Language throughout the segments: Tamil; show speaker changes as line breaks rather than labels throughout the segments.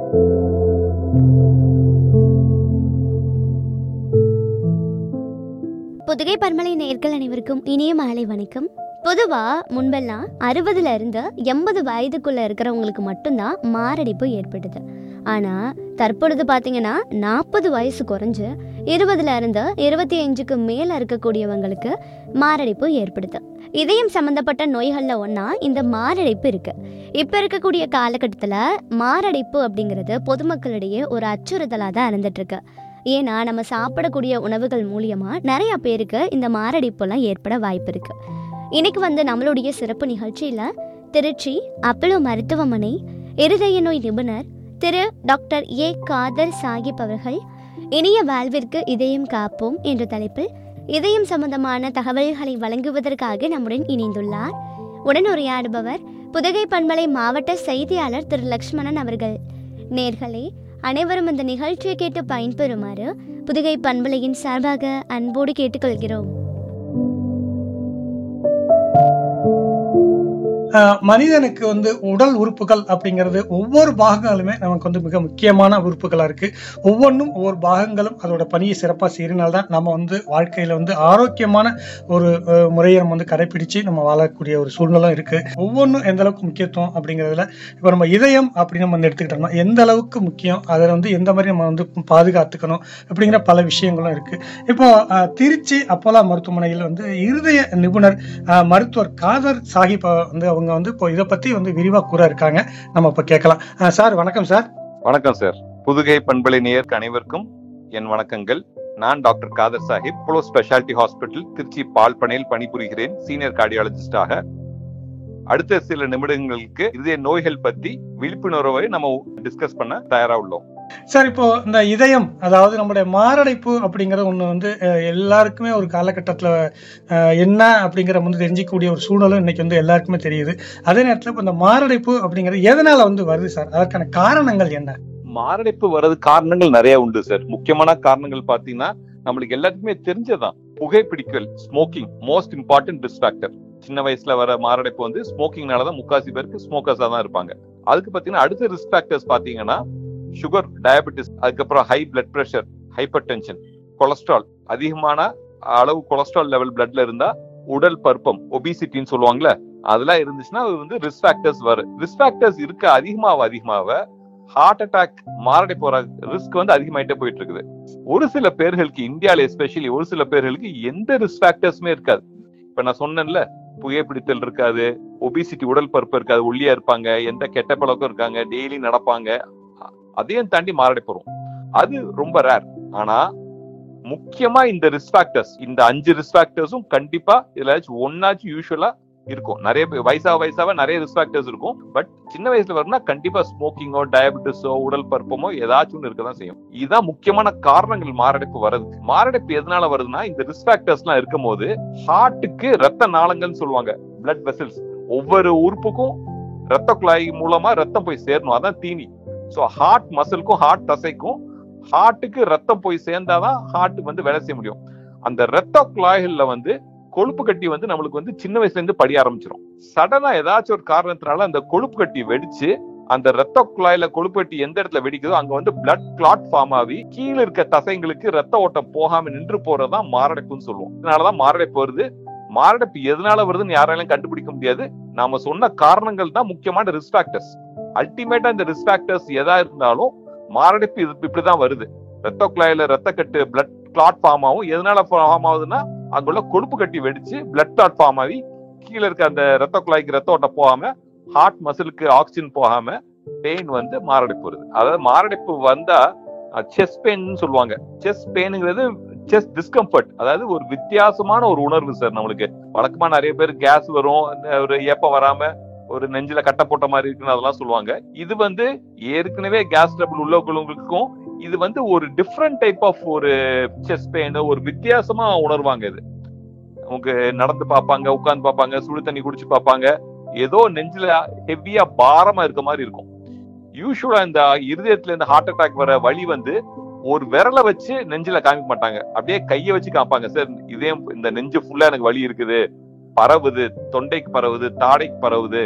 புதுகை பன்மலை நேர்கள் அனைவருக்கும் இனிய மாலை வணக்கம் பொதுவா முன்பெல்லாம் அறுபதுல இருந்து எண்பது வயதுக்குள்ள இருக்கிறவங்களுக்கு மட்டும்தான் மாரடைப்பு ஏற்படுது ஆனா தற்பொழுது பாத்தீங்கன்னா நாற்பது வயசு குறைஞ்சு இருபதுல இருந்து இருபத்தி அஞ்சுக்கு மேல இருக்கக்கூடியவங்களுக்கு மாரடைப்பு ஏற்படுது இதயம் சம்பந்தப்பட்ட நோய்கள்ல ஒன்றா இந்த மாரடைப்பு இருக்கு இப்ப இருக்கக்கூடிய காலகட்டத்தில் மாரடைப்பு அப்படிங்கிறது பொதுமக்களிடையே ஒரு அச்சுறுத்தலாக தான் இருந்துட்டு இருக்கு ஏன்னா நம்ம சாப்பிடக்கூடிய உணவுகள் மூலியமா நிறைய பேருக்கு இந்த மாரடைப்புலாம் ஏற்பட வாய்ப்பு இருக்கு இன்னைக்கு வந்து நம்மளுடைய சிறப்பு நிகழ்ச்சியில திருச்சி அப்பலோ மருத்துவமனை இருதய நோய் நிபுணர் திரு டாக்டர் ஏ காதர் சாகிப் அவர்கள் இனிய வாழ்விற்கு இதயம் காப்போம் என்ற தலைப்பில் இதயம் சம்பந்தமான தகவல்களை வழங்குவதற்காக நம்முடன் இணைந்துள்ளார் உடனுரையாடுபவர் புதுகை பண்பலை மாவட்ட செய்தியாளர் திரு லக்ஷ்மணன் அவர்கள் நேர்களே அனைவரும் இந்த நிகழ்ச்சியை கேட்டு பயன்பெறுமாறு புதுகை பண்பலையின் சார்பாக அன்போடு கேட்டுக்கொள்கிறோம்
ஆஹ் மனிதனுக்கு வந்து உடல் உறுப்புகள் அப்படிங்கிறது ஒவ்வொரு பாகங்களுமே நமக்கு வந்து மிக முக்கியமான உறுப்புகளா இருக்கு ஒவ்வொன்றும் ஒவ்வொரு பாகங்களும் அதோட பணியை சிறப்பாக செய்யறதுனால தான் நம்ம வந்து வாழ்க்கையில வந்து ஆரோக்கியமான ஒரு அஹ், முறையை நம்ம வந்து கடைபிடிச்சு நம்ம வாழக்கூடிய ஒரு சூழ்நிலை இருக்கு ஒவ்வொன்றும் எந்த அளவுக்கு முக்கியத்துவம் அப்படிங்கிறதுல இப்போ நம்ம இதயம் அப்படின்னு நம்ம வந்து எடுத்துக்கிட்டோம்னா எந்த அளவுக்கு முக்கியம் அதை வந்து எந்த மாதிரி நம்ம வந்து பாதுகாத்துக்கணும் அப்படிங்கிற பல விஷயங்களும் இருக்கு இப்போ ஆஹ், திருச்சி அப்போலா மருத்துவமனையில் வந்து இருதய நிபுணர் ஆஹ், மருத்துவர் காதர் சாஹிப் வந்து அவங்க வந்து இப்போ இதை பத்தி வந்து விரிவா கூற இருக்காங்க நம்ம இப்ப கேட்கலாம் ஆஹ், சார் வணக்கம் சார்
வணக்கம் சார் புதுகை பண்பலை நேயருக்கு அனைவருக்கும் என் வணக்கங்கள் நான் டாக்டர் காதர் சாஹிப் புளோ ஸ்பெஷாலிட்டி ஹாஸ்பிட்டல் திருச்சி பால்பனையில் பணிபுரிகிறேன் சீனியர் கார்டியாலஜிஸ்டாக அடுத்த சில நிமிடங்களுக்கு இதய நோய்கள் பத்தி விழிப்புணர்வை நம்ம டிஸ்கஸ் பண்ண தயாரா உள்ளோம்
சார் இப்போ இந்த இதயம் அதாவது நம்முடைய மாரடைப்பு அப்படிங்கிறது ஒண்ணு வந்து அஹ், எல்லாருக்குமே ஒரு காலகட்டத்துல அஹ், என்ன அப்படிங்கிற வந்து தெரிஞ்சிக்கக்கூடிய ஒரு சூழலும் இன்னைக்கு வந்து எல்லாருக்குமே தெரியுது அதே நேரத்துல இப்போ இந்த மாரடைப்பு அப்படிங்கிறது எதனால வந்து வருது சார் அதற்கான காரணங்கள் என்ன
மாரடைப்பு வர்றது காரணங்கள் நிறைய உண்டு சார் முக்கியமான காரணங்கள் பாத்தீங்கன்னா நம்மளுக்கு எல்லாத்துக்குமே தெரிஞ்சதான் புகைப்பிடிக்கல் smoking most important risk factor சின்ன வயசுல வர மாரடைப்பு வந்து ஸ்மோக்கிங்னால தான் முக்காசி பேருக்கு ஸ்மோக்கர்ஸா தான் இருப்பாங்க அதுக்கு பாத்தீங்கன்னா அடுத்த ரிஸ்க் ஃபேக்டர்ஸ் பாத்தீங்கன்னா சுகர் டயபெட்டிஸ் அதுக்கப்புறம் high blood pressure hypertension cholesterol அதிகமான அளவு கொலஸ்ட்ரால் லெவல் பிளட்ல இருந்தா உடல் பருப்பம் ஒபிசிட்டின்னு சொல்லுவாங்கல்ல அதெல்லாம் இருந்துச்சுன்னா அது வந்து ரிஸ்க் ஃபேக்டர்ஸ் வரும் ரிஸ்க் ஃபேக்டர்ஸ் இருக்க அதிகமாக அதிகமாக ஹார்ட் அட்டாக் மாரடைப்பு வர ரிஸ்க் வந்து அதிகமாயிட்டே போயிட்டு இருக்குது ஒரு சில பேர்களுக்கு இந்தியால எஸ்பெஷலி ஒரு சில பேர்களுக்கு எந்த ரிஸ்க் ஃபேக்டர்ஸுமே இருக்காது இப்ப நான் சொன்னேன்ல புகைப்பிடித்தல் இருக்காது ஒபிசிட்டி உடல் பருப்பு இருக்காது ஒல்லியா இருப்பாங்க எந்த கெட்ட பழக்கம் இருக்காங்க டெய்லி நடப்பாங்க அ- அதையும் தாண்டி மாரடைப்பு வரும் அது ரொம்ப ரேர் ஆனா முக்கியமா இந்த ரிஸ்க் ஃபேக்டர்ஸ் இந்த அஞ்சு ரிஸ்க் ஃபேக்டர்ஸும் கண்டிப்பா இதுல ஒன்னாச்சும் யூஸ்வலா இருக்கும் நிறைய பேர் வயசா வயசாவ நிறைய ரிஸ்க் ஃபேக்டர்ஸ் இருக்கும் பட் சின்ன வயசுல வரும்னா கண்டிப்பா ஸ்மோக்கிங்கோ டயபெட்டிஸோ உடல் பருப்பமோ ஏதாச்சும் ஒன்று இருக்கதான் செய்யும் இதுதான் முக்கியமான காரணங்கள் மாரடைப்பு வர்றதுக்கு மாரடைப்பு எதனால வருதுன்னா இந்த ரிஸ்க் ஃபேக்டர்ஸ் எல்லாம் இருக்கும் போது ஹார்ட்டுக்கு ரத்த நாளங்கள்னு சொல்லுவாங்க பிளட் வெசல்ஸ் ஒவ்வொரு உறுப்புக்கும் ரத்த குழாய் மூலமா ரத்தம் போய் சேரணும் அதான் தீனி சோ ஹார்ட் மசிலுக்கும் ஹார்ட் தசைக்கும் ஹார்ட்டுக்கு ரத்தம் போய் சேர்ந்தாதான் ஹார்ட் வந்து வேலை செய்ய முடியும் அந்த ரத்த குழாய்கள்ல வந்து கொழுப்பு கட்டி வந்து நம்மளுக்கு வந்து சின்ன வயசுல இருந்து படிய ஆரம்பிச்சிடும் சடனா ஏதாச்சும் ஒரு காரணத்தினால அந்த கொழுப்பு கட்டி வெடிச்சு அந்த ரத்த குழாயில கொழுப்பு கட்டி எந்த இடத்துல வெடிக்குதோ அங்க வந்து பிளட் கிளாட் ஃபார்ம் ஆகி கீழே இருக்க தசைங்களுக்கு ரத்த ஓட்டம் போகாம நின்று போறதுதான் மாரடைப்புன்னு சொல்லுவோம் இதனாலதான் மாரடைப்பு வருது மாரடைப்பு எதனால வருதுன்னு யாராலையும் கண்டுபிடிக்க முடியாது நாம சொன்ன காரணங்கள் தான் முக்கியமான ரிஸ்க் ஃபேக்டர்ஸ் அல்டிமேட்டா இந்த ரிஸ்க் ஃபேக்டர்ஸ் எதா இருந்தாலும் மாரடைப்பு இது இப்படிதான் வருது ரத்த குழாயில ரத்த கட்டு பிளட் கிளாட் ஃபார்ம் ஆகும் எதனால ஃபார்ம் ஆகுதுன்னா அங்குள்ள கொழுப்பு கட்டி வெடிச்சு பிளட் கிளாட் ஃபார்ம் ஆகி கீழே இருக்க அந்த ரத்த குழாய்க்கு ரத்த ஓட்டம் போகாம ஹார்ட் மசிலுக்கு ஆக்சிஜன் போகாம பெயின் வந்து மாரடைப்பு வருது அதாவது மாரடைப்பு வந்தா செஸ்ட் பெயின் சொல்லுவாங்க செஸ்ட் பெயினுங்கிறது செஸ்ட் டிஸ்கம்ஃபர்ட் அதாவது ஒரு வித்தியாசமான ஒரு உணர்வு சார் நம்மளுக்கு வழக்கமா நிறைய பேர் கேஸ் வரும் ஒரு ஏப்பம் வராம ஒரு நெஞ்சில கட்ட போட்ட மாதிரி இருக்குன்னு அதெல்லாம் சொல்லுவாங்க இது வந்து ஏற்கனவே கேஸ் ட்ரபிள் உள்ளவங்களுக்கும் இது வந்து ஒரு டிஃப்ரெண்ட் டைப் ஆஃப் ஒரு செஸ்ட் பெயின் ஒரு வித்தியாசமா உணர்வாங்க இது அவங்க நடந்து பார்ப்பாங்க உட்கார்ந்து பார்ப்பாங்க சுடு தண்ணி குடிச்சு பார்ப்பாங்க ஏதோ நெஞ்சில ஹெவியா பாரமா இருக்க மாதிரி இருக்கும் யூஸ்வலா இந்த இருதயத்துல இந்த ஹார்ட் அட்டாக் வர வழி வந்து ஒரு விரலை வச்சு நெஞ்சில காமிக்க மாட்டாங்க அப்படியே கையை வச்சு காமிப்பாங்க சார் இதயம் இந்த நெஞ்சு ஃபுல்லா எனக்கு வலி இருக்குது பரவுது தொண்டைக்கு பரவுது தாடைக்கு பரவுது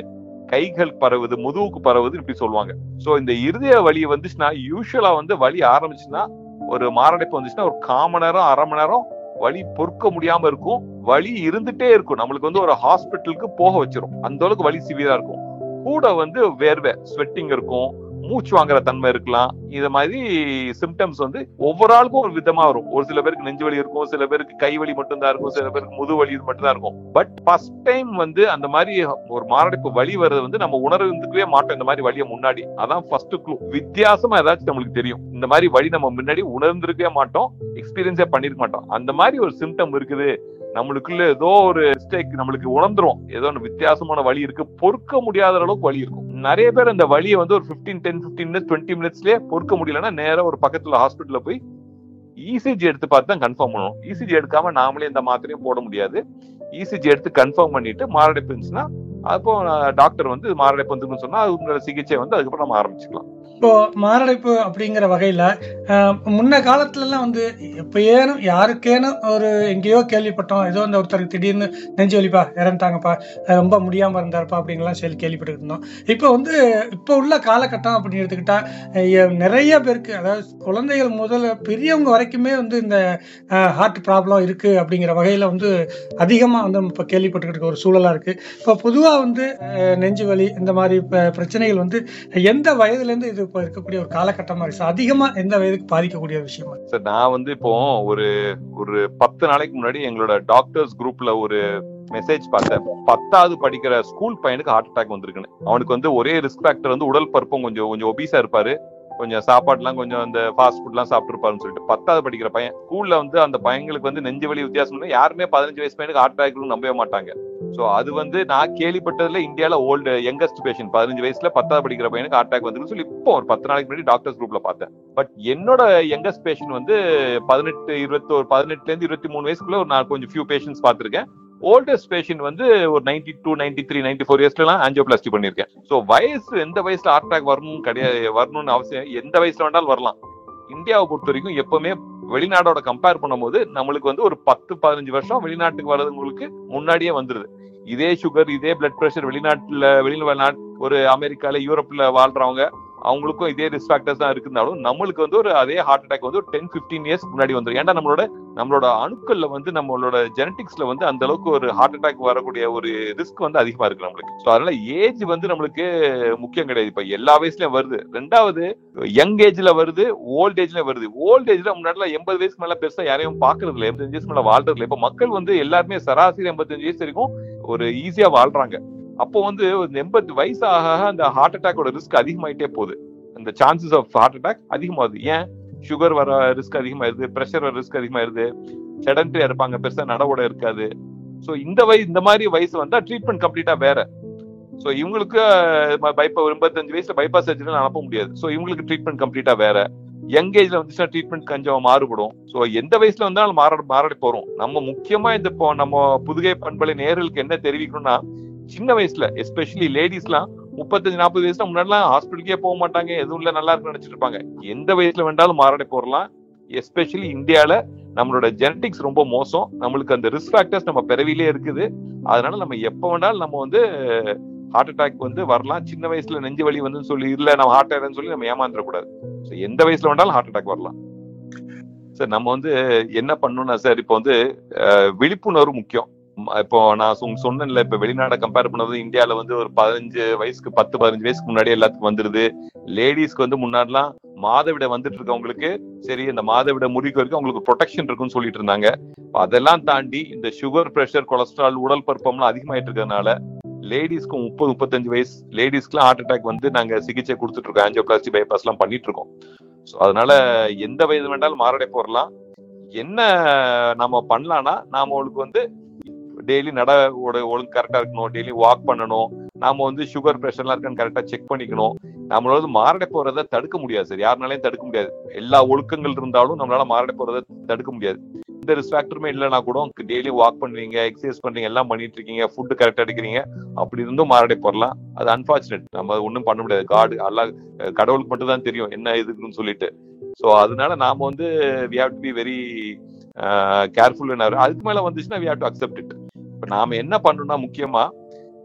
கைகள் பரவுது முதுகுக்கு பரவுது இப்படி சொல்லுவாங்க சோ இந்த இருதய வலி வந்துச்சுன்னா யூஸ்வலா வந்து வலி ஆரம்பிச்சுன்னா ஒரு மாரடைப்பு வந்துச்சுன்னா ஒரு கால் மணி நேரம் அரை மணி நேரம் வலி பொறுக்க முடியாம இருக்கும் வலி இருந்துட்டே இருக்கும் நம்மளுக்கு வந்து ஒரு ஹாஸ்பிட்டலுக்கு போக வச்சிரும் அந்த அளவுக்கு வலி சிவியரா இருக்கும் கூட வந்து வேர்வை ஸ்வெட்டிங் இருக்கும் மூச்சு வாங்குற தன்மை இருக்கலாம் இது மாதிரி சிம்டம்ஸ் வந்து ஒவ்வொரு ஆளுக்கும் ஒரு விதமா வரும் ஒரு சில பேருக்கு நெஞ்சு வலி இருக்கும் சில பேருக்கு கை வலி மட்டும்தான் இருக்கும் சில பேருக்கு முது வலி மட்டும்தான் இருக்கும் பட் ஃபர்ஸ்ட் டைம் வந்து அந்த மாதிரி ஒரு மாரடைப்பு வலி வர்றது வந்து நம்ம உணர்ந்துக்கவே மாட்டோம் இந்த மாதிரி வலியை முன்னாடி அதான் ஃபர்ஸ்ட் க்ளூ வித்தியாசமா ஏதாச்சும் நம்மளுக்கு தெரியும் இந்த மாதிரி வலி நம்ம முன்னாடி உணர்ந்திருக்கவே மாட்டோம் எக்ஸ்பீரியன்ஸே பண்ணிருக்க மாட்டோம் அந்த மாதிரி ஒரு சிம்டம் இருக்குது நம்மளுக்குள்ள ஏதோ ஒரு மிஸ்டேக் நம்மளுக்கு உணர்ந்துரும் ஏதோ ஒன்று வித்தியாசமான வலி இருக்கு பொறுக்க முடியாத அளவுக்கு வலி இருக்கும் நிறைய பேர் அந்த வலியை வந்து ஒரு fifteen ten fifteen minutes twenty மினிட்ஸ்லயே பொறுக்க முடியலன்னா நேரா ஒரு பக்கத்துல ஹாஸ்பிட்டல்ல போய் இசிஜி எடுத்து பார்த்து தான் கன்ஃபார்ம் பண்ணணும் இசிஜி எடுக்காம நாமளே இந்த மாத்திரையும் போட முடியாது இசிஜி எடுத்து கன்ஃபார்ம் பண்ணிட்டு மாரடைப்பு இருந்துச்சுன்னா அப்போ டாக்டர் வந்து மாரடைப்பு வந்துன்னு சொன்னா அதுக்குள்ள சிகிச்சை வந்து அதுக்கப்புறம் நம்ம ஆரம்பிச்சுக்கலாம்
இப்போ மாரடைப்பு அப்படிங்கிற வகையில அஹ், முன்ன காலத்துல எல்லாம் வந்து எப்பயேனும் யாருக்கேனும் ஒரு எங்கேயோ கேள்விப்பட்டோம் ஏதோ இந்த ஒருத்தருக்கு திடீர்னு நெஞ்சு வலிப்பா இறந்துட்டாங்கப்பா அஹ், ரொம்ப முடியாம இருந்தாருப்பா அப்படிங்கலாம் சொல்லி கேள்விப்பட்டு இருந்தோம் இப்போ வந்து இப்போ உள்ள காலகட்டம் அப்படின்னு எடுத்துக்கிட்டா அஹ், எ- நிறைய பேருக்கு அதாவது குழந்தைகள் முதல்ல பெரியவங்க வரைக்குமே வந்து இந்த ஹார்ட் ப்ராப்ளம் இருக்கு அப்படிங்கிற வகையில வந்து அதிகமா வந்து நம்ம இப்போ கேள்விப்பட்டுக்கிட்டு இருக்க ஒரு சூழலா இருக்கு இப்போ பொதுவா வந்து அஹ், நெஞ்சு வலி இந்த மாதிரி ப- பிரச்சனைகள் வந்து எந்த வயதுல இருந்து இது இப்போ இருக்கக்கூடிய ஒரு காலகட்டமா இருக்கு சார் அதிகமா எந்த வயதுக்கு பாதிக்கக்கூடிய ஒரு விஷயமா இருக்கு?
சார் நான் வந்து இப்போ ஒரு ஒரு பத்து நாளைக்கு முன்னாடி எங்களோட டாக்டர்ஸ் குரூப்ல ஒரு மெசேஜ் பார்த்தேன் பத்தாவது படிக்கிற ஸ்கூல் பையனுக்கு ஹார்ட் அட்டாக் வந்திருக்குன்னு அவனுக்கு வந்து ஒரே ரிஸ்க் ஃபேக்டர் வந்து உடல் பருப்பம் கொஞ்சம் கொஞ்சம் ஒபீஸா இருப்பாரு கொஞ்சம் சாப்பாடுலாம் கொஞ்சம் அந்த ஃபாஸ்ட் ஃபுட்லாம் சாப்பிட்டுருப்பாருன்னு சொல்லிட்டு பத்தாவது படிக்கிற பையன் ஸ்கூல்ல வந்து அந்த பையங்களுக்கு வந்து நெஞ்சு வலி வித்தியாசம் இல்லை. யாருமே பதினஞ்சு வயசு பையனுக்கு ஹார்ட் அட்டாக் நம்பவே மாட்டாங்க சோ அது வந்து நான் கேள்விப்பட்டதுல இந்தியால ஓல்டு யங்கஸ்ட் பேஷண்ட் பதினஞ்சு வயசுல பத்தாவது படிக்கிற பையனுக்கு ஹார்ட் அட்டாக் வந்துருக்கு சொல்லி இப்போ ஒரு பத்து நாளைக்கு முன்னாடி டாக்டர்ஸ் குரூப்ல பார்த்தேன் பட் என்னோட யங்கஸ்ட் பேஷண்ட் வந்து பதினெட்டு இருபத்தோரு பதினெட்டுல இருந்து இருபத்தி மூணு வயசுக்குள்ள ஒரு நான் கொஞ்சம் ஃபியூ பேஷண்ட்ஸ் பார்த்திருக்கேன் ஓல்டஸ்ட் பேஷண்ட் வந்து ஒரு ninety two ninety three ninety four இயர்ஸ்ல எல்லாம் ஆஞ்சியோபிளாஸ்டி பண்ணிருக்கேன் சோ வயசு எந்த வயசுல ஹார்ட் அட்டாக் வரணும் கிடையாது வரணும்னு அவசியம் எந்த வயசுல வேணாலும் வரலாம் இந்தியாவை பொறுத்த வரைக்கும் எப்பவுமே வெளிநாடோட கம்பேர் பண்ணும்போது நம்மளுக்கு வந்து ஒரு பத்து பதினஞ்சு வருஷம் வெளிநாட்டுக்கு வர்றதுங்களுக்கு முன்னாடியே வந்துருது இதே சுகர் இதே பிளட் பிரஷர் வெளிநாட்டுல வெளிநாட்டு ஒரு அமெரிக்கால யூரோப்ல வாழ்றவங்க அவங்களுக்கும் இதே ரிஸ்க் ஃபேக்டர்ஸ் தான் இருக்குனாலும் நம்மளுக்கு வந்து ஒரு அதே ஹார்ட் அட்டாக் வந்து ஒரு டென் பிப்டீன் இயர்ஸ் முன்னாடி வந்துரும் ஏன்டா நம்மளோட நம்மளோட அணுக்கள்ல வந்து நம்மளோட ஜெனட்டிக்ஸ்ல வந்து அந்த அளவுக்கு ஒரு ஹார்ட் அட்டாக் வரக்கூடிய ஒரு ரிஸ்க் வந்து அதிகமா இருக்கு நம்மளுக்கு ஸோ அதனால ஏஜ் வந்து நம்மளுக்கு முக்கியம் கிடையாது இப்ப எல்லா வயசுலயும் வருது ரெண்டாவது யங் ஏஜ்ல வருது ஓல்ட் ஏஜ்ல வருது ஓல்ட் ஏஜ்ல முன்னாடி எண்பது வயசு மேல பெருசா யாரையும் பாக்குறது இல்லை எண்பத்தஞ்சு வயசு மேல வாழ்றது இல்லை இப்ப மக்கள் வந்து எல்லாருமே சராசரி எண்பத்தஞ்சு வயசு வரைக்கும் ஒரு ஈஸியா வாழ்றாங்க அப்போ வந்து ஒரு எண்பது வயசு ஆக ஆக அந்த ஹார்ட் அட்டாக்கோட ரிஸ்க் அதிகமாயிட்டே போகுது அந்த சான்சஸ் ஆஃப் ஹார்ட் அட்டாக் அதிகமாகுது ஏன் சுகர் வர ரிஸ்க் அதிகமாயிருது பிரஷர் வர ரிஸ்க் அதிகமாயிருது செடன்ட்ரியா இருப்பாங்க பெருசா நடவோட இருக்காது சோ இந்த வயசு இந்த மாதிரி வயசு வந்தா ட்ரீட்மெண்ட் கம்ப்ளீட்டா வேற சோ இவங்களுக்கு பைப்பா எண்பத்தஞ்சு வயசுல பைபாஸ் சர்ஜரி அனுப்ப முடியாது சோ இவங்களுக்கு ட்ரீட்மெண்ட் கம்ப்ளீட்டா வேற யங் ஏஜ்ல வந்துச்சுன்னா ட்ரீட்மெண்ட் கொஞ்சம் மாறுபடும் சோ எந்த வயசுல வந்தாலும் மாற மாறடி போறோம் நம்ம முக்கியமா இந்த இப்போ நம்ம புதுகை பண்பலை நேர்களுக்கு என்ன தெரிவிக்கணும்னா சின்ன வயசுல எஸ்பெஷலி லேடிஸ்லாம் முப்பத்தஞ்சு நாற்பது வயசுல முன்னாடிலாம் ஹாஸ்பிட்டலுக்கே போக மாட்டாங்க எதுவும் இல்ல நல்லா இருக்குன்னு நினைச்சிட்டு இருப்பாங்க எந்த வயசுல வேண்டாலும் மாரடை போறலாம் எஸ்பெஷலி இந்தியால நம்மளோட ஜெனட்டிக்ஸ் ரொம்ப மோசம் நம்மளுக்கு அந்த ரிஸ்க் ஃபேக்டர்ஸ் நம்ம பிறவிலே இருக்குது அதனால நம்ம எப்ப வேணாலும் நம்ம வந்து ஹார்ட் அட்டாக் வந்து வரலாம் சின்ன வயசுல நெஞ்சு வலி வந்து சொல்லி இல்ல நம்ம ஹார்ட் அட்டாக்னு சொல்லி நம்ம ஏமாந்துடக்கூடாது ஸோ எந்த வயசுல வேணாலும் ஹார்ட் அட்டாக் வரலாம் சார் நம்ம வந்து என்ன பண்ணணும்னா சார் இப்போ வந்து அஹ், விழிப்புணர்வு முக்கியம் ம- இப்போ நான் சொ- சொன்னேன்ல இப்ப வெளிநாட கம்பேர் பண்ணும்போது இந்தியால வந்து ஒரு பதினஞ்சு வயசுக்கு பத்து பதினஞ்சு வயசுக்கு முன்னாடி எல்லாத்துக்கும் வந்துருது லேடிஸ்க்கு வந்து முன்னாடிலாம் மாதவிட வந்துட்டு இருக்கவங்களுக்கு சரி இந்த மாதவிட முறிக்கு வரைக்கும் அவங்களுக்கு ப்ரொடெக்ஷன் இருக்குன்னு சொல்லிட்டு இருந்தாங்க இப்ப அதெல்லாம் தாண்டி இந்த சுகர் பிரஷர் கொலஸ்ட்ரால் உடல் பருப்பம்லாம் அதிகமாயிட்டு இருக்கிறதுனால லேடிஸ்க்கு முப்பது முப்பத்தஞ்சு வயசு லேடிஸ்க்குலாம் ஹார்ட் அட்டாக் வந்து நாங்க சிகிச்சை கொடுத்துட்டு இருக்கோம் ஆஞ்சியோபிளாஸ்டி பைபாஸ் எல்லாம் பண்ணிட்டு இருக்கோம் ஸோ அதனால எந்த வயது வேண்டாலும் மாரடை போடலாம் என்ன நாம பண்ணலாம்னா நாம அவளுக்கு வந்து டெய்லி நட ஒழு- ஒழுங்கு கரெக்டா இருக்கணும் டெய்லி வாக் பண்ணணும் நாம வந்து சுகர் பிரஷர்லாம் இருக்கான்னு கரெக்டா செக் பண்ணிக்கணும் நம்மளால மாரடை போறதை தடுக்க முடியாது சார் யாருனாலையும் தடுக்க முடியாது எல்லா ஒழுக்கங்கள் இருந்தாலும் நம்மளால மாரடை போறதை தடுக்க முடியாது எந்த ரிஸ்க் ஃபேக்டருமே இல்லைனா கூட டெய்லி வாக் பண்ணுவீங்க எக்ஸசைஸ் பண்றீங்க எல்லாம் பண்ணிட்டு இருக்கீங்க ஃபுட் கரெக்டா எடுக்கிறீங்க அப்படி இருந்தும் மாரடை போடலாம் அது அன்பார்ச்சுனேட் நம்ம ஒன்றும் பண்ண முடியாது காடு அல்லா கடவுளுக்கு மட்டும் தான் தெரியும் என்ன இதுன்னு சொல்லிட்டு ஸோ அதனால நாம வந்து we have to be very careful அதுக்கு மேல வந்துச்சுன்னா we have to accept it இப்போ நாம என்ன பண்ணணும்னா முக்கியமா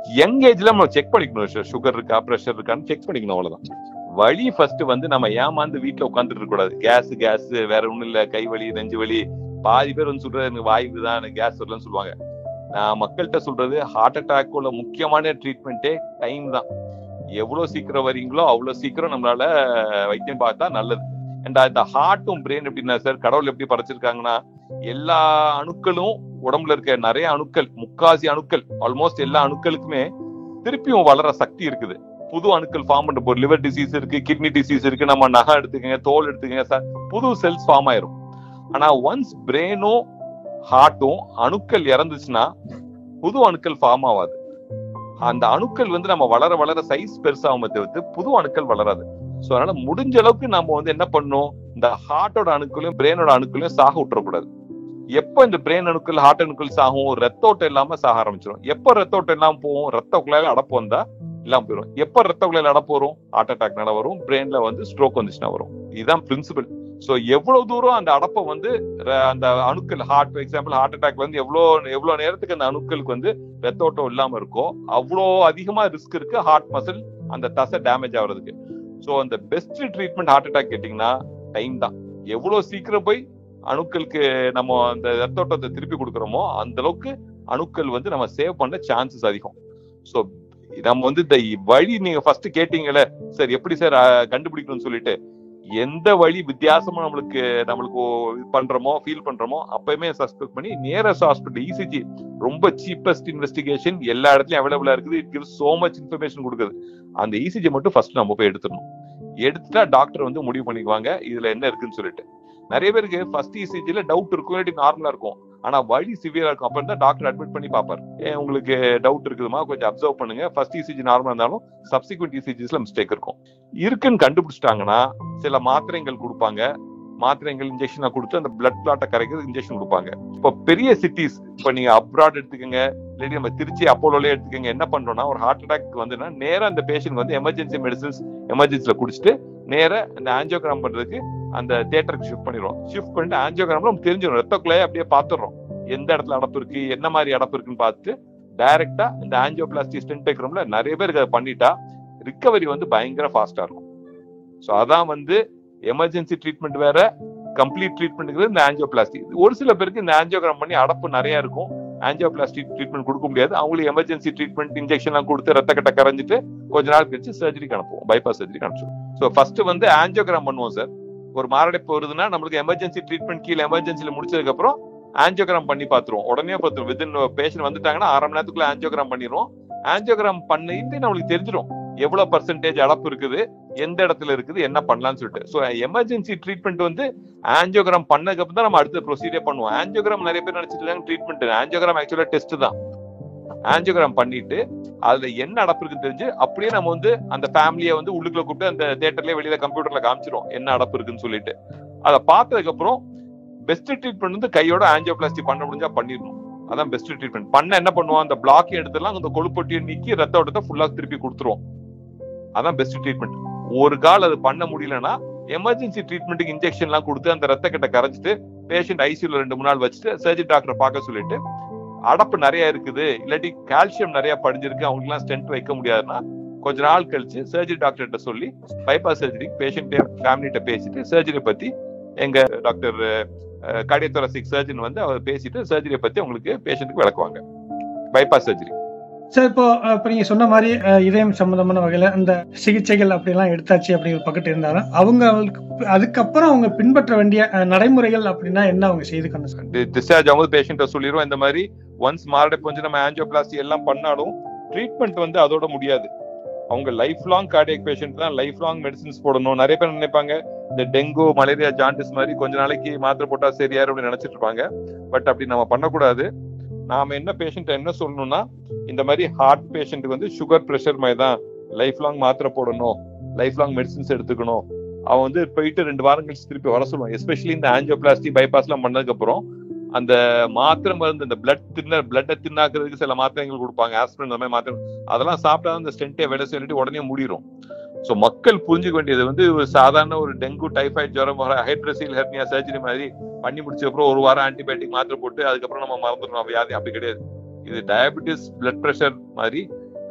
யங் ஏஜ்ல நம்ம செக் பண்ணிக்கணும் சுகர் இருக்கா ப்ரெஷர் இருக்கான்னு செக் பண்ணிக்கணும் அவ்வளவுதான் வலி ஃபர்ஸ்ட் வந்து நம்ம ஏமாந்து வீட்டுல உட்காந்துட்டு இருக்க கூடாது கேஸ் கேஸ் வேற ஒண்ணும் இல்ல கை வலி நெஞ்சு வலி பாதி பேர் வந்து சொல்றது எனக்கு வாய்வு தான் எனக்கு கேஸ் வரலன்னு சொல்லுவாங்க நான் மக்கள்கிட்ட சொல்றது ஹார்ட் அட்டாக்கோட முக்கியமான ட்ரீட்மெண்ட்டே டைம் தான் எவ்வளவு சீக்கிரம் வரீங்களோ அவ்வளவு சீக்கிரம் நம்மளால வைத்தியம் பார்த்தா நல்லது அண்ட் இந்த ஹார்ட்டும் பிரெயின் எப்படின்னா சார் கடவுள் எப்படி படைச்சிருக்காங்கன்னா எல்லா அணுக்களும் உடம்புல இருக்க நிறைய அணுக்கள் முக்காசி அணுக்கள் ஆல்மோஸ்ட் எல்லா அணுக்களுக்குமே திருப்பியும் வளர சக்தி இருக்குது புது அணுக்கள் ஃபார்ம் பண்ண போது லிவர் டிசீஸ் இருக்கு கிட்னி டிசீஸ் இருக்கு நம்ம நகை எடுத்துக்கங்க தோல் எடுத்துக்கங்க சார் புது செல்ஸ் ஃபார்ம் ஆயிரும் ஆனா ஒன்ஸ் பிரெயினும் ஹார்ட்டும் அணுக்கள் இறந்துச்சுன்னா புது அணுக்கள் ஃபார்ம் ஆகாது அந்த அணுக்கள் வந்து நம்ம வளர வளர சைஸ் பெருசாகும் தவிர்த்து புது அணுக்கள் வளராது சோ அதனால முடிஞ்ச அளவுக்கு நம்ம வந்து என்ன பண்ணணும் இந்த ஹார்ட்டோட அணுக்களையும் பிரெயினோட அணுக்களையும் சாக விட்டுறக்கூடாது எப்ப இந்த பிரெயின் அணுக்கள் ஹார்ட் அணுக்கள் சாகும் ரத்த ஓட்டம் இல்லாம சாக ஆரம்பிச்சிடும் எப்ப ரத்த ஓட்டம் இல்லாம போகும் ரத்த குழாயில அடப்பு வந்தா இல்லாம போயிடும் எப்ப ரத்த குழாயில அடப்பு வரும் ஹார்ட் அட்டாக்னால வரும் பிரெயின்ல வந்து ஸ்ட்ரோக் வந்துச்சுன்னா வரும் இதுதான் பிரின்சிபல் சோ எவ்வளவு தூரம் அந்த அடப்பை வந்து ர- அந்த அணுக்கள் ஹார்ட் எக்ஸாம்பிள் ஹார்ட் அட்டாக்ல வந்து எவ்வளவு எவ்வளவு நேரத்துக்கு அந்த அணுக்களுக்கு வந்து ரத்த ஓட்டம் இல்லாம இருக்கோ அவ்வளோ அதிகமா ரிஸ்க் இருக்கு ஹார்ட் மசில் அந்த தசை டேமேஜ் ஆகுறதுக்கு சோ அந்த பெஸ்ட் ட்ரீட்மெண்ட் ஹார்ட் அட்டாக் கேட்டீங்கன்னா டைம் தான் எவ்வளவு சீக்கிரம் போய் அணுக்களுக்கு நம்ம அந்த ரத்த ஓட்டத்தை திருப்பி கொடுக்குறோமோ அந்த அளவுக்கு அணுக்கள் வந்து நம்ம சேவ் பண்ண சான்சஸ் அதிகம் சோ நம்ம வந்து இந்த வழி நீங்க ஃபர்ஸ்ட் கேட்டீங்கல்ல சார் எப்படி சார் கண்டுபிடிக்கணும்னு சொல்லிட்டு எந்த வழி வித்தியாசமா நம்மளுக்கு நம்மளுக்கு ஓ- இது பண்றோமோ ஃபீல் பண்றோமோ அப்பயுமே சஸ்பெக்ட் பண்ணி நியரஸ்ட் ஹாஸ்பிட்டல் இசிஜி ரொம்ப சீப்பஸ்ட் இன்வெஸ்டிகேஷன் எல்லா இடத்துலயும் அவைலபிளா இருக்குது it gives so much information கொடுக்குது அந்த இசிஜி மட்டும் ஃபர்ஸ்ட் நம்ம போய் எடுத்துடணும் எடுத்துட்டா டாக்டர் வந்து முடிவு பண்ணிக்குவாங்க இதுல என்ன இருக்குன்னு சொல்லிட்டு நிறைய பேருக்கு ஃபர்ஸ்ட் இசிஜில டவுட் இருக்கும் இல்லாட்டி நார்மலா இருக்கும் ஆனா வலி சிவியரா இருக்கும் அப்புறம் தான் டாக்டர் அட்மிட் பண்ணி பார்ப்பாரு ஏன் உங்களுக்கு டவுட் இருக்குதுமா கொஞ்சம் அப்சர்வ் பண்ணுங்க ஃபர்ஸ்ட் இசிஜி நார்மலா இருந்தாலும் சப்சிக்வெண்ட் இசிஜிஸ்ல மிஸ்டேக் இருக்கும் இருக்குன்னு கண்டுபிடிச்சிட்டாங்கன்னா சில மாத்திரைகள் கொடுப்பாங்க மாத்திரைகள் இன்ஜெக்ஷனா கொடுத்து அந்த பிளட் கிளாட்டை கரைக்கிறது இன்ஜெக்ஷன் கொடுப்பாங்க இப்போ பெரிய சிட்டிஸ் இப்போ நீங்க அப்ராட் எடுத்துக்கோங்க இல்லாட்டி நம்ம திருச்சி அப்போலோலே எடுத்துக்கோங்க என்ன பண்றோம்னா ஒரு ஹார்ட் அட்டாக் வந்துன்னா நேரா அந்த பேஷண்ட் வந்து எமர்ஜென்சி மெடிசன்ஸ் எமர்ஜென்சில குடிச்சிட்டு நேரா இந்த ஆஞ்சியோகிராம் பண்றதுக்கு அந்த தியேட்டருக்கு ஷிஃப்ட் பண்ணிடுவோம் ஷிஃப்ட் பண்ணிட்டு ஆஞ்சியோகிராம்ல நமக்கு தெரிஞ்சிடும் ரத்தக்குள்ளையே அப்படியே பார்த்துடுறோம் எந்த இடத்துல அடப்பு இருக்கு என்ன மாதிரி அடப்பு இருக்குன்னு பார்த்துட்டு டைரக்டா இந்த ஆஞ்சியோபிளாஸ்டி ஸ்டென்டோகிராம்ல நிறைய பேருக்கு அதை பண்ணிட்டா ரிக்கவரி வந்து பயங்கர ஃபாஸ்டா இருக்கும் ஸோ அதான் வந்து எமர்ஜென்சி ட்ரீட்மெண்ட் வேற கம்ப்ளீட் ட்ரீட்மெண்ட் இந்த ஆஞ்சியோபிளாஸ்டி ஒரு சில பேருக்கு இந்த ஆஞ்சியோகிராம் பண்ணி அடப்பு நிறைய இருக்கும் ஆஞ்சியோபிளாஸ்டி ட்ரீட்மெண்ட் கொடுக்க முடியாது அவங்களுக்கு எமர்ஜென்சி ட்ரீட்மெண்ட் இன்ஜெக்ஷன்லாம் கொடுத்து ரத்த கட்ட கரைஞ்சிட்டு கொஞ்ச நாள் கழிச்சு சர்ஜரிக்கு அனுப்புவோம் பைபாஸ் சர்ஜரிக்கு அனுப்பிச்சுவோம் ஸோ ஃபர்ஸ்ட் வந்து ஆஞ்சியோகிராம் பண்ணுவோம் சார் ஒரு மாரடைப்பு வருதுன்னா நம்மளுக்கு எமர்ஜென்சி ட்ரீட்மெண்ட் கீழே எமர்ஜென்சில முடிச்சதுக்கு அப்புறம் ஆஞ்சியோகிராம் பண்ணி பார்த்துருவோம் உடனே பார்த்துருவோம் வித்தின் பேஷண்ட் வந்துட்டாங்கன்னா அரை மணி நேரத்துக்குள்ள ஆஞ்சியோகிராம் பண்ணிடுவோம் ஆஞ்சியோகிராம் பண்ணிட்டு நம்மளுக்கு தெரிஞ்சிடும் எவ்வளவு பர்சன்டேஜ் அடப்பு இருக்குது எந்த இடத்துல இருக்குது என்ன பண்ணலாம்னு சொல்லிட்டு ஸோ எமர்ஜென்சி ட்ரீட்மெண்ட் வந்து ஆஞ்சியோகிராம் பண்ணதுக்கு அப்புறம் தான் நம்ம அடுத்த ப்ரொசீஜர் பண்ணுவோம் ஆஞ்சியோகிராம் நிறைய பேர் நினைச்சிட்டு இருக்காங்க ட்ரீட்மெண்ட் ஆஞ்சியோகிராம் ஆக்சுவலா டெஸ்ட் தான் ஆஞ்சியோகிராம் பண்ணிட்டு அதுல என்ன அடப்பு இருக்குன்னு தெரிஞ்சு அப்படியே நம்ம வந்து அந்த ஃபேமிலியை வந்து உள்ளுக்குள்ள கூப்பிட்டு அந்த தியேட்டர்லயே வெளியில கம்ப்யூட்டர்ல காமிச்சிரும் என்ன அடப்பு இருக்குன்னு சொல்லிட்டு அதை பார்த்ததுக்கு அப்புறம் பெஸ்ட் ட்ரீட்மெண்ட் வந்து கையோட ஆஞ்சியோபிளாஸ்டி பண்ண முடிஞ்சா பண்ணிடணும் அதான் பெஸ்ட் ட்ரீட்மெண்ட் பண்ண என்ன பண்ணுவோம் அந்த பிளாக் எடுத்துலாம் அந்த கொழுப்பொட்டியை நீக்கி ரத்த ஓட்டத்தை ஃபுல்லா திருப்பி கொடுத்துருவோம் அதான் பெஸ்ட் ட்ரீட்மெண்ட் ஒரு கால் அது பண்ண முடியலன்னா எமர்ஜென்சி ட்ரீட்மெண்ட்டுக்கு இன்ஜெக்ஷன் எல்லாம் கொடுத்து அந்த ரத்த கட்டை கரைச்சிட்டு பேஷண்ட் ஐசியூல ரெண்டு மூணு நாள் வச்சுட்டு சர்ஜரி டாக்டரை பார்க்க சொல்லிட்டு அடப்பு நிறைய இருக்குது இல்லாட்டி கால்சியம் நிறைய படிஞ்சிருக்கு அவங்களுக்கு எல்லாம் ஸ்டென்ட் வைக்க முடியாதுன்னா கொஞ்ச நாள் கழிச்சு சர்ஜரி டாக்டர்கிட்ட சொல்லி பைபாஸ் சர்ஜரி பேஷண்ட் ஃபேமிலிட்ட பேசிட்டு சர்ஜரி பத்தி எங்க டாக்டர் கார்டியோதொராசிக் சர்ஜன் வந்து அவர் பேசிட்டு சர்ஜரியை பத்தி உங்களுக்கு பேஷண்ட்டுக்கு விளக்குவாங்க பைபாஸ் சர்ஜரி
சார் இப்போ அஹ், இப்போ நீங்க சொன்ன மாதிரி அஹ், இதயம் சம்பந்தமான வகையில அந்த சிகிச்சைகள் அப்படியெல்லாம் எடுத்தாச்சு அப்படிங்கிற பக்கத்து இருந்தாலும் அவங்க அவங்களுக்கு அதுக்கப்புறம் அவங்க பின்பற்ற வேண்டிய அஹ், நடைமுறைகள் அப்படின்னா என்ன அவங்க செய்துக்கணும் சார்
டிஸ்சார்ஜ் ஆகும்போது பேஷண்ட்டை சொல்லிடுவோம் இந்த மாதிரி ஒன்ஸ் மாரடைப்பு வந்து நம்ம ஆஞ்சியோபிளாஸ்டி எல்லாம் பண்ணாலும் ட்ரீட்மெண்ட் வந்து அதோட முடியாது அவங்க லைஃப் லாங் கார்டியக் பேஷண்ட் தான் லைஃப் லாங் மெடிசின்ஸ் போடணும் நிறைய பேர் நினைப்பாங்க இந்த டெங்கு மலேரியா ஜாண்டிஸ் மாதிரி கொஞ்ச நாளைக்கு மாத்திரை போட்டா சரியாரு அப்படின்னு நினைச்சிட்டு இருப்பாங்க பட் அப்படி நம்ம பண்ணக்கூடாது நாம என்ன பேஷண்ட் என்ன சொல்லணும்னா இந்த மாதிரி ஹார்ட் பேஷண்ட்டுக்கு வந்து சுகர் ப்ரெஷர் மாதிரி தான் லைஃப் லாங் மாத்திரை போடணும் லைஃப் லாங் மெடிசின்ஸ் எடுத்துக்கணும் அவன் வந்து போயிட்டு ரெண்டு வாரம் கழிச்சு திருப்பி வர சொல்லுவான் எஸ்பெஷலி இந்த ஆஞ்சியோபிளாஸ்டி பைபாஸ் எல்லாம் பண்ணதுக்கு அப்புறம் அந்த மாத்திரை மருந்து இந்த பிளட் தின்ன பிளட்டை தின்னாக்குறதுக்கு சில மாத்திரைகள் கொடுப்பாங்க ஆஸ்பிரின் அந்த மாதிரி மாத்திரை அதெல்லாம் சாப்பிட்டா அந்த ஸ்டென்ட்டே வேலை சொல்லிட்டு உடனே முடிரும் ஸோ மக்கள் புரிஞ்சுக்க வேண்டியது வந்து ஒரு சாதாரண ஒரு டெங்கு டைஃபாய்டு ஜுரம் ஹைட்ரசில் ஹெர்னியா சர்ஜரி மாதிரி பண்ணி முடிச்ச அப்புறம் ஒரு வாரம் ஆன்டிபயோட்டிக் மாத்திரை போட்டு அதுக்கப்புறம் நம்ம மறந்துடணும் வியாதி அப்படி கிடையாது இது டயபெட்டிஸ் பிளட் ப்ரெஷர் மாதிரி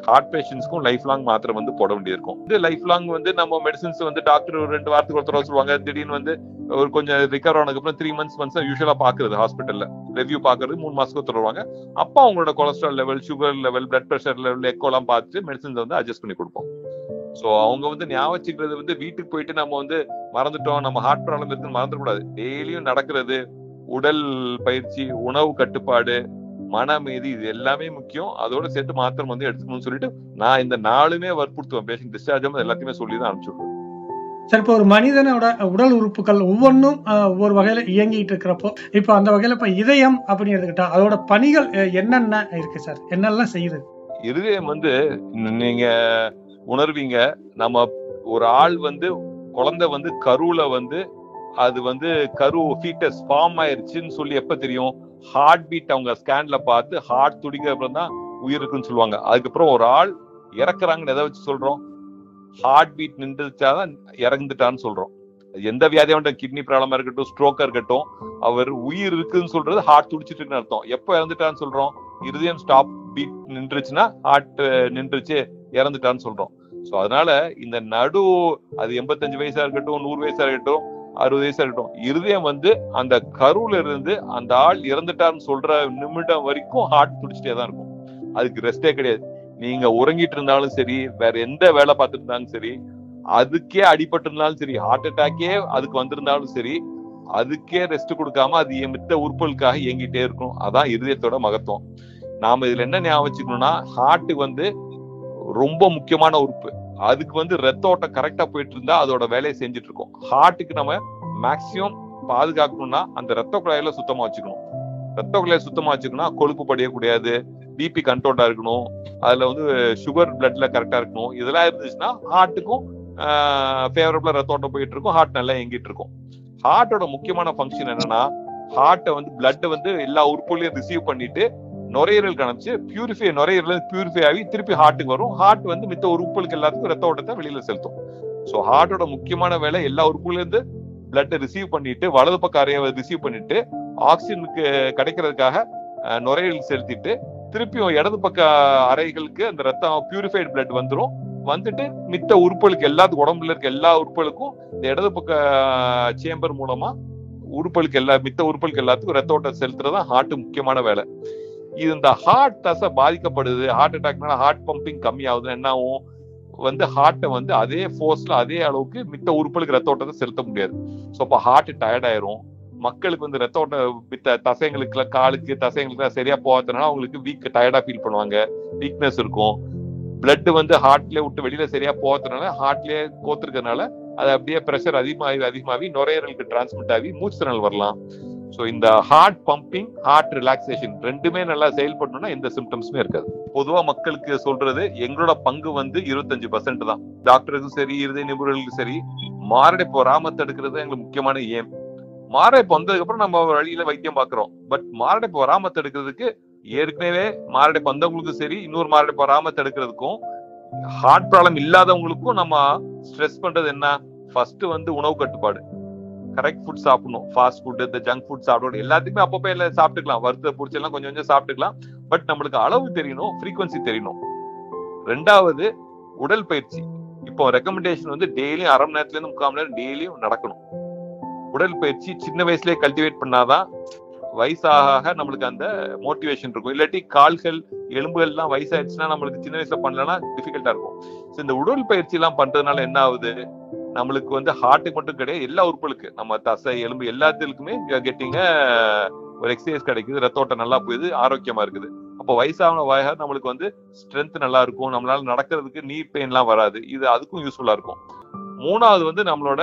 ஹார்ட் பேஷண்ட்ஸ்க்கும் லைஃப் லாங் மாத்திரை வந்து போட வேண்டியிருக்கும் இது லைஃப் லாங் வந்து நம்ம மெடிசின்ஸ் வந்து டாக்டர் ஒரு ரெண்டு வாரத்துக்கு ஒரு தடவை சொல்லுவாங்க திடீர்னு வந்து ஒரு கொஞ்சம் ரிகவர் ஆனதுக்கு அப்புறம் த்ரீ மந்த்ஸ் மந்த்ஸ் யூஸ்வலா பாக்குறது ஹாஸ்பிட்டல்ல ரிவ்யூ பாக்குறது மூணு மாசத்துக்கு தருவாங்க அப்போ அவங்களோட cholesterol level sugar level blood pressure level எக்கோலாம் பார்த்துட்டு மெடிசன்ஸ் வந்து அட்ஜஸ்ட் பண்ணி கொடுப்போம் ஸோ அவங்க வந்து ஞாபகம் வச்சுக்கிறது வந்து வீட்டுக்கு போயிட்டு நம்ம வந்து மறந்துட்டோம் நம்ம ஹார்ட் ப்ராப்ளம் இருக்குன்னு மறந்துடக்கூடாது டெய்லியும் நடக்கிறது உடல் பயிற்சி உணவு கட்டுப்பாடு மன அமைதி இது எல்லாமே முக்கியம் அதோட சேர்த்து மாத்திரம் வந்து எடுத்துக்கணும்னு சொல்லிட்டு நான் இந்த நாளுமே வற்புறுத்துவேன் பேஷண்ட் டிஸ்சார்ஜ் ஆகும் எல்லாத்தையுமே சொல்லி தான் அனுப்பிச்சுடுவேன்
சரி இப்போ ஒரு மனிதனோட உடல் உறுப்புகள் ஒவ்வொன்றும் அஹ், ஒவ்வொரு வகையில இயங்கிட்டு இருக்கிறப்போ இப்போ அந்த வகையில இப்போ இதயம் அப்படின்னு எடுத்துக்கிட்டா அதோட பணிகள் அஹ், என்னென்ன இருக்கு சார் என்னெல்லாம் செய்யுது
இருதயம் வந்து நீங்க உணர்வீங்க நம்ம ஒரு ஆள் வந்து குழந்தை வந்து கருவுல வந்து அது வந்து கரு ஃபீட்டஸ் ஃபார்ம் ஆயிருச்சுன்னு சொல்லி எப்ப தெரியும் ஹார்ட் பீட் அவங்க ஸ்கேன்ல பார்த்து ஹார்ட் துடிக்கிற அப்புறம் தான் உயிர் இருக்குன்னு சொல்லுவாங்க அதுக்கப்புறம் ஒரு ஆள் இறக்குறாங்கன்னு எதை வச்சு சொல்றோம் ஹார்ட் பீட் நின்றுச்சாதான் இறந்துட்டான்னு சொல்றோம் அது எந்த வியாதியா கிட்னி ப்ராப்ளமா இருக்கட்டும் ஸ்ட்ரோக்கா இருக்கட்டும் அவர் உயிர் இருக்குன்னு சொல்றது ஹார்ட் துடிச்சிட்டு இருக்குன்னு அர்த்தம் எப்ப இறந்துட்டான்னு சொல்றோம் இருதயம் ஸ்டாப் பீட் நின்றுச்சுன்னா ஹார்ட் நின்றுச்சு இறந்துட்டான்னு சொல்றோம் சோ அதனால இந்த நடு அது எண்பத்தஞ்சு வயசா இருக்கட்டும் நூறு வயசா இருக்கட்டும் அறுபது வயசா இருக்கட்டும் இருதயம் வந்து அந்த கருவுல இருந்து அந்த ஆள் இறந்துட்டான்னு சொல்ற நிமிடம் வரைக்கும் ஹார்ட் துடிச்சிட்டே தான் இருக்கும் அதுக்கு ரெஸ்டே கிடையாது நீங்க உறங்கிட்டு இருந்தாலும் சரி வேற எந்த வேலை பார்த்துட்டு இருந்தாலும் சரி அதுக்கே அடிபட்டு இருந்தாலும் சரி ஹார்ட் அட்டாக்கே அதுக்கு வந்திருந்தாலும் சரி அதுக்கே ரெஸ்ட் கொடுக்காம அது என் மித்த உறுப்புகளுக்காக இயங்கிட்டே இருக்கும் அதான் இருதயத்தோட மகத்துவம் நாம இதுல என்ன ஞாபகம் வச்சுக்கணும்னா ஹார்ட் வந்து ரொம்ப முக்கியமான உறுப்பு அதுக்கு வந்து ரத்த ஓட்டம் கரெக்டா போயிட்டு இருந்தா அதோட வேலையை செஞ்சுட்டு இருக்கும் ஹார்ட்டுக்கு நம்ம மேக்சிமம் பாதுகாக்கணும்னா அந்த ரத்த குழாயில சுத்தமா வச்சுக்கணும் ரத்த குழாயை சுத்தமா வச்சுக்கணும் கொழுப்பு படியக்கூடாது பிபி கண்ட்ரோலா இருக்கணும் அதுல வந்து சுகர் பிளட்ல கரெக்டா இருக்கணும் இதெல்லாம் இருந்துச்சுன்னா ஹார்ட்டுக்கும் ஃபேவரபிளா ரத்த ஓட்டம் போயிட்டு இருக்கும் ஹார்ட் நல்லா எங்கிட்டு இருக்கும் ஹார்ட்டோட முக்கியமான ஃபங்க்ஷன் என்னன்னா ஹார்ட்டை வந்து பிளட் வந்து எல்லா உறுப்புகளையும் ரிசீவ் பண்ணிட்டு நுரையீரலுக்கு அனுப்பிச்சு பியூரிஃபை நுரையீரல் பியூரிஃபை ஆகி திருப்பி ஹார்ட்டுக்கு வரும் ஹார்ட் வந்து மித்த உறுப்புகளுக்கு எல்லாத்துக்கும் ரத்த ஓட்டத்தை வெளியில செலுத்தும் ஸோ ஹார்ட்டோட முக்கியமான வேலை எல்லா உறுப்புல இருந்து பிளட்டை ரிசீவ் பண்ணிட்டு வலது பக்க அறையை ரிசீவ் பண்ணிட்டு ஆக்சிஜனுக்கு கிடைக்கிறதுக்காக அஹ், நுரையீரல் செலுத்திட்டு திருப்பியும் இடது பக்க அறைகளுக்கு அந்த ரத்தம் பியூரிஃபைடு பிளட் வந்துரும் வந்துட்டு மித்த உறுப்புகளுக்கு எல்லாத்துக்கும் உடம்புல இருக்க எல்லா உறுப்புகளுக்கும் இந்த இடது பக்க சேம்பர் மூலமா உறுப்புகளுக்கு எல்லா மித்த உறுப்புகளுக்கு எல்லாத்துக்கும் ரத்த ஓட்டம் செலுத்துறது தான் ஹார்ட் முக்கியமான வேலை இது இந்த ஹார்ட் தசை பாதிக்கப்படுது ஹார்ட் அட்டாக்னால ஹார்ட் பம்பிங் கம்மி ஆகுது என்ன ஆகும் வந்து ஹார்ட்டை வந்து அதே ஃபோர்ஸ்ல அதே அளவுக்கு மித்த உறுப்புகளுக்கு ரத்த ஓட்டத்தை செலுத்த முடியாது ஸோ அப்போ ஹார்ட் டயர்ட் ஆயிரும் மக்களுக்கு வந்து ரத்த ஓட்ட மித்த தசைங்களுக்கு காலுக்கு தசைங்களுக்கு சரியா போகாதனால அவங்களுக்கு வீக் டயர்டா ஃபீல் பண்ணுவாங்க வீக்னஸ் இருக்கும் பிளட் வந்து ஹார்ட்ல விட்டு வெளியில சரியா போகிறதுனால ஹார்ட்லயே கோத்துருக்கறனால அது அப்படியே ப்ரெஷர் அதிகமாகி அதிகமாகி நுரையீரலுக்கு டிரான்ஸ்மிட் ஆகி மூச்சு திணறல் வரலாம் ஸோ இந்த ஹார்ட் பம்பிங் ஹார்ட் ரிலாக்ஸேஷன் ரெண்டுமே நல்லா செயல்படணும்னா எந்த சிம்டம்ஸுமே இருக்காது பொதுவா மக்களுக்கு சொல்றது எங்களோட பங்கு வந்து இருபத்தஞ்சு பர்சன்ட் தான் டாக்டருக்கும் சரி இருதய நிபுணர்களுக்கும் சரி மாரடைப்பு வராம தடுக்கிறது எங்களுக்கு முக்கியமான ஏம் மாரடைப்பு வந்ததுக்கு அப்புறம் நம்ம வழியில வைத்தியம் பாக்குறோம் பட் மாரடைப்பு வராம தடுக்கிறதுக்கு ஏற்கனவே மாரடைப்பு வந்தவங்களுக்கும் சரி இன்னொரு மாரடைப்பு வராம தடுக்கிறதுக்கும் ஹார்ட் ப்ராப்ளம் இல்லாதவங்களுக்கும் நம்ம ஸ்ட்ரெஸ் பண்றது என்ன ஃபர்ஸ்ட் வந்து உணவு கட்டுப்பாடு கரெக்ட் ஃபுட் சாப்பிடணும் ஃபாஸ்ட் ஃபுட் இந்த ஜங்க் ஃபுட் சாப்பிடணும் எல்லாத்துக்குமே அப்பப்போ எல்லாம் சாப்பிட்டுக்கலாம் வறுத்த பிடிச்ச எல்லாம் கொஞ்சம் கொஞ்சம் சாப்பிட்டுக்கலாம் பட் நம்மளுக்கு அளவு தெரியணும் ஃப்ரீக்வன்சி தெரியணும் ரெண்டாவது உடல் பயிற்சி இப்போ ரெக்கமெண்டேஷன் வந்து டெய்லியும் அரை மணி நேரத்துல இருந்து முக்கால் மணி நேரம் டெய்லியும் நடக்கணும் உடல் பயிற்சி சின்ன வயசுலயே கல்டிவேட் பண்ணாதான் வயசாக நம்மளுக்கு அந்த மோட்டிவேஷன் இருக்கும் இல்லாட்டி கால்கள் எலும்புகள் எல்லாம் வயசாயிடுச்சுன்னா நம்மளுக்கு சின்ன வயசுல பண்ணலன்னா டிஃபிகல்ட்டா இருக்கும் ஸோ இந்த உடல் பயிற்சி எல்லாம் பண்றதுனால என்ன ஆகுது நம்மளுக்கு வந்து ஹார்ட்டுக்கு மட்டும் கிடையாது எல்லா உறுப்புகளுக்கு நம்ம தசை எலும்பு எல்லாத்துக்குமே கெட்டிங்க ஒரு எக்ஸசைஸ் கிடைக்குது ரத்த ஓட்டம் நல்லா போகுது ஆரோக்கியமா இருக்குது அப்போ வயசான வயசா நம்மளுக்கு வந்து ஸ்ட்ரென்த் நல்லா இருக்கும் நம்மளால நடக்கிறதுக்கு நீ பெயின் எல்லாம் வராது இது அதுக்கும் யூஸ்ஃபுல்லா இருக்கும் மூணாவது வந்து நம்மளோட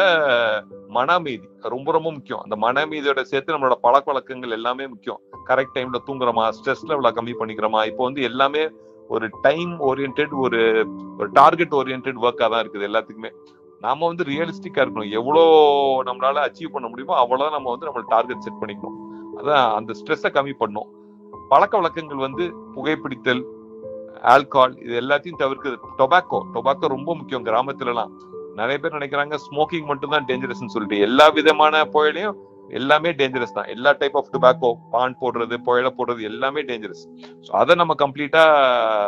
மன அமைதி ரொம்ப ரொம்ப முக்கியம் அந்த மன அமைதியோட சேர்த்து நம்மளோட பழக்க வழக்கங்கள் எல்லாமே முக்கியம் கரெக்ட் டைம்ல தூங்குறோமா ஸ்ட்ரெஸ் லெவல கம்மி பண்ணிக்கிறோமா இப்போ வந்து எல்லாமே ஒரு டைம் ஓரியன்ட் ஒரு ஒரு டார்கெட் ஓரியன்ட் ஒர்க்கா தான் இருக்குது எல்லாத்துக்குமே நாம வந்து ரியலிஸ்டிக்கா இருக்கணும் எவ்வளோ நம்மளால அச்சீவ் பண்ண முடியுமோ அவ்வளவுதான் நம்ம வந்து நம்ம டார்கெட் செட் பண்ணிக்கணும் அதான் அந்த ஸ்ட்ரெஸ்ஸை கம்மி பண்ணும் பழக்க வழக்கங்கள் வந்து புகைப்பிடித்தல் ஆல்கஹால் இது எல்லாத்தையும் தவிர்க்குது டொபாக்கோ டொபாக்கோ ரொம்ப முக்கியம் கிராமத்துல எல்லாம் நிறைய பேர் நினைக்கிறாங்க ஸ்மோக்கிங் மட்டும் தான் டேஞ்சரஸ்னு சொல்லிட்டு எல்லா விதமான புயலையும் எல்லாமே டேஞ்சரஸ் தான் எல்லா டைப் ஆஃப் டொபாக்கோ பான் போடுறது புயலை போடுறது எல்லாமே டேஞ்சரஸ் ஸோ அதை நம்ம கம்ப்ளீட்டா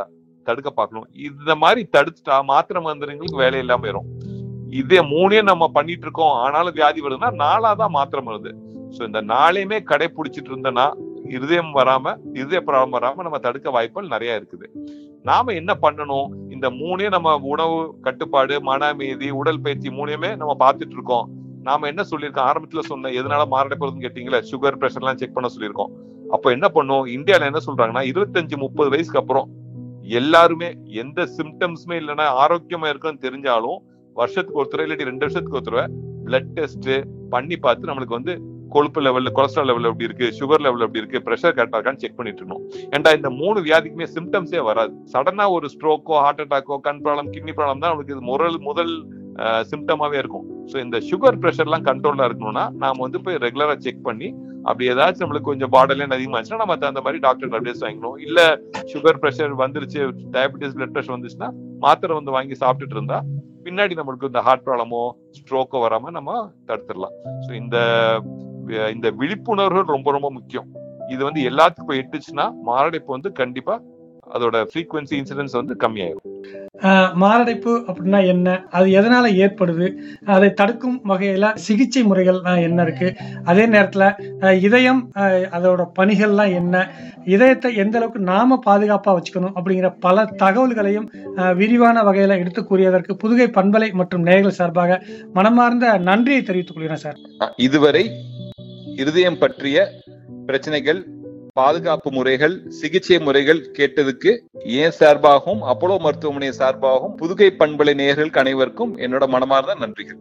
தடுக்க பார்க்கணும் இந்த மாதிரி தடுத்துட்டா மாத்திரை மருந்துங்களுக்கு வேலை இல்லாம வரும் இதே மூணே நம்ம பண்ணிட்டு இருக்கோம் ஆனாலும் வியாதி வருதுன்னா நாலாதான் மாத்திரை மருந்து சோ இந்த நாளையுமே கடைபிடிச்சிட்டு இருந்தோம்னா இருதயம் வராம இருதய ப்ராப்ளம் வராம நம்ம தடுக்க வாய்ப்புகள் நிறைய இருக்குது நாம என்ன பண்ணணும் இந்த மூணே நம்ம உணவு கட்டுப்பாடு மன அமைதி உடல் பயிற்சி மூணையுமே நம்ம பார்த்துட்டு இருக்கோம் நாம என்ன சொல்லியிருக்கோம் ஆரம்பத்துல சொன்ன எதனால மாரடை போறதுன்னு கேட்டீங்களா சுகர் பிரஷர் எல்லாம் செக் பண்ண சொல்லியிருக்கோம் அப்ப என்ன பண்ணும் இந்தியால என்ன சொல்றாங்கன்னா இருபத்தஞ்சு முப்பது வயசுக்கு அப்புறம் எல்லாருமே எந்த சிம்டம்ஸுமே இல்லைன்னா ஆரோக்கியமா இருக்குன்னு தெரிஞ்சாலும் வருஷத்துக்கு ஒரு தடவை இல்லாட்டி ரெண்டு வருஷத்துக்கு ஒரு தடவை பிளட் டெஸ்ட் பண்ணி பார்த்து நம்மளுக்கு வந்து கொழுப்பு லெவல்ல கொலஸ்ட்ரால் லெவல் எப்படி இருக்கு சுகர் லெவல் எப்படி இருக்கு பிரஷர் கரெக்டா இருக்கான்னு செக் பண்ணிட்டு இருக்கணும் ஏன்டா இந்த மூணு வியாதிக்குமே சிம்டம்ஸே வராது சடனா ஒரு ஸ்ட்ரோக்கோ ஹார்ட் அட்டாக்கோ கண் ப்ராப்ளம் கிட்னி ப்ராப்ளம் தான் நம்மளுக்கு இது முதல் முதல் சிம்டமாவே இருக்கும் ஸோ இந்த சுகர் ப்ரெஷர் எல்லாம் கண்ட்ரோல்ல இருக்கணும்னா நாம வந்து போய் ரெகுலரா செக் பண்ணி அப்படி ஏதாச்சும் நம்மளுக்கு கொஞ்சம் பார்டர்லைன் அதிகமாச்சுன்னா நம்ம அந்த மாதிரி டாக்டர் அட்வைஸ் வாங்கணும் இல்ல சுகர் ப்ரெஷர் வந்துருச்சு டயபிட்டிஸ் பிளட் ப்ரெஷர் வந்துச்சுன்னா மாத்திரை வந்து வாங்கி சாப்பிட்டுட்டு இருந்தா பின்னாடி நம்மளுக்கு இந்த ஹார்ட் ப்ராப்ளமோ ஸ்ட்ரோக்கோ வராம நம்ம தடுத்துடலாம் ஸோ இந்த இந்த விழிப்புணர்வு ரொம்ப ரொம்ப முக்கியம் இது வந்து எல்லாத்துக்கும் போய் எட்டுச்சுன்னா மாரடைப்பு வந்து கண்டிப்பா அதோட ஃப்ரீக்வன்சி இன்சிடென்ஸ் வந்து கம்மியாயிரும்
மாரடைப்பு அப்படின்னா என்ன அது எதனால ஏற்படுது அதை தடுக்கும் வகையில சிகிச்சை முறைகள் என்ன இருக்கு அதே நேரத்துல இதயம் அதோட பணிகள்லாம் என்ன இதயத்தை எந்த அளவுக்கு நாம பாதுகாப்பா வச்சுக்கணும் அப்படிங்கிற பல தகவல்களையும் விரிவான வகையில எடுத்து கூறியதற்கு புதுகை பண்பலை மற்றும் நேயர்கள் சார்பாக மனமார்ந்த நன்றியை தெரிவித்துக் கொள்கிறேன் சார்
இதுவரை இருதயம் பற்றிய பிரச்சனைகள் பாதுகாப்பு முறைகள் சிகிச்சை முறைகள் கேட்டதுக்கு ஏன் சார்பாகவும் அப்போலோ மருத்துவமனை சார்பாகவும் புதுகை பண்பலை நேயர்களுக்கு அனைவருக்கும் என்னோட மனமார்ந்த நன்றிகள்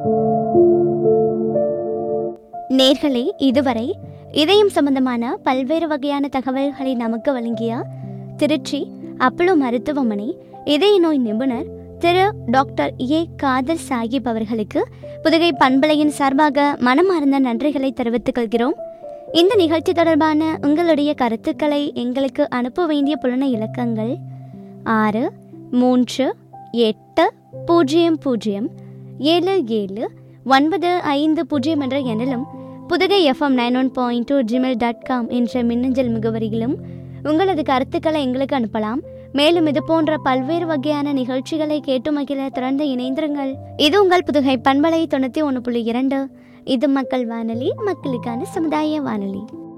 நேர்களே இதுவரை இதயம் சம்பந்தமான பல்வேறு வகையான தகவல்களை நமக்கு வழங்கிய திருச்சி அப்போலோ மருத்துவமனை இதய நோய் நிபுணர் திரு டாக்டர் ஏ காதர் சாஹிப் அவர்களுக்கு புதுகை பண்பலையின் சார்பாக மனமார்ந்த நன்றிகளை தெரிவித்துக் கொள்கிறோம் இந்த நிகழ்ச்சி தொடர்பான உங்களுடைய கருத்துக்களை எங்களுக்கு அனுப்ப வேண்டிய புலன இலக்கங்கள் ஆறு மூன்று எட்டு பூஜ்ஜியம் பூஜ்ஜியம் ஏழு ஏழு ஒன்பது ஐந்து பூஜ்ஜியம் என்ற எண்ணிலும் Pudugai FM nine one point two Gmail dot com என்ற மின்னஞ்சல் முகவரியிலும் உங்களது கருத்துக்களை எங்களுக்கு அனுப்பலாம் மேலும் இது போன்ற பல்வேறு வகையான நிகழ்ச்சிகளை கேட்டு மகிழ திறந்து இணைந்திருங்கள் இது உங்கள் புதுகை பண்பலை தொண்ணூற்றி ஒன்று புள்ளி இரண்டு இது மக்கள் வானொலி மக்களுக்கான சமுதாய வானொலி